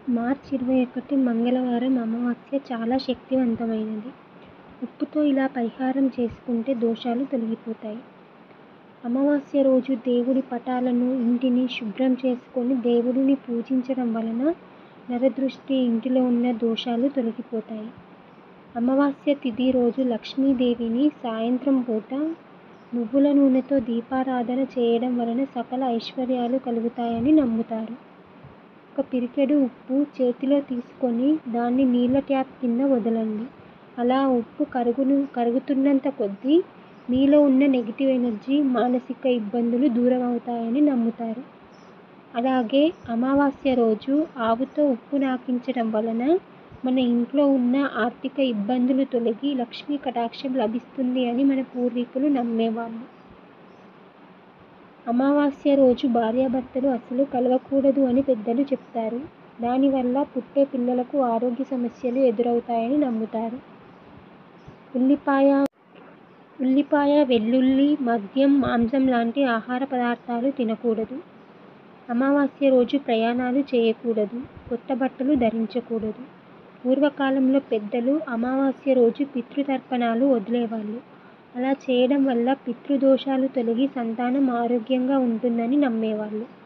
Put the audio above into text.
మార్చి ఇరవై ఒకటి మంగళవారం అమావాస్య చాలా శక్తివంతమైనది ఉప్పుతో ఇలా పరిహారం చేసుకుంటే దోషాలు తొలగిపోతాయి అమావాస్య రోజు దేవుడి పటాలను ఇంటిని శుభ్రం చేసుకొని దేవుడిని పూజించడం వలన నరదృష్టి ఇంటిలో ఉన్న దోషాలు తొలగిపోతాయి అమావాస్య తిథి రోజు లక్ష్మీదేవిని సాయంత్రం పూట నువ్వుల నూనెతో దీపారాధన చేయడం వలన సకల ఐశ్వర్యాలు కలుగుతాయని నమ్ముతారు ఒక పిరికెడు ఉప్పు చేతిలో తీసుకొని దాన్ని నీళ్ళ ట్యాప్ కింద వదలండి అలా ఉప్పు కరుగును కరుగుతున్నంత కొద్దీ మీలో ఉన్న నెగిటివ్ ఎనర్జీ మానసిక ఇబ్బందులు దూరం అవుతాయని నమ్ముతారు అలాగే అమావాస్య రోజు ఆవుతో ఉప్పు నాకించడం వలన మన ఇంట్లో ఉన్న ఆర్థిక ఇబ్బందులు తొలగి లక్ష్మీ కటాక్షం లభిస్తుంది అని మన పూర్వీకులు నమ్మేవాళ్ళు అమావాస్య రోజు భార్యాభర్తలు అసలు కలవకూడదు అని పెద్దలు చెప్తారు దానివల్ల పుట్టే పిల్లలకు ఆరోగ్య సమస్యలు ఎదురవుతాయని నమ్ముతారు ఉల్లిపాయ ఉల్లిపాయ వెల్లుల్లి మద్యం మాంసం లాంటి ఆహార పదార్థాలు తినకూడదు అమావాస్య రోజు ప్రయాణాలు చేయకూడదు కొత్త బట్టలు ధరించకూడదు పూర్వకాలంలో పెద్దలు అమావాస్య రోజు పితృతర్పణాలు వదిలేవాళ్ళు అలా చేయడం వల్ల పితృదోషాలు తొలగి సంతానం ఆరోగ్యంగా ఉంటుందని నమ్మేవాళ్ళు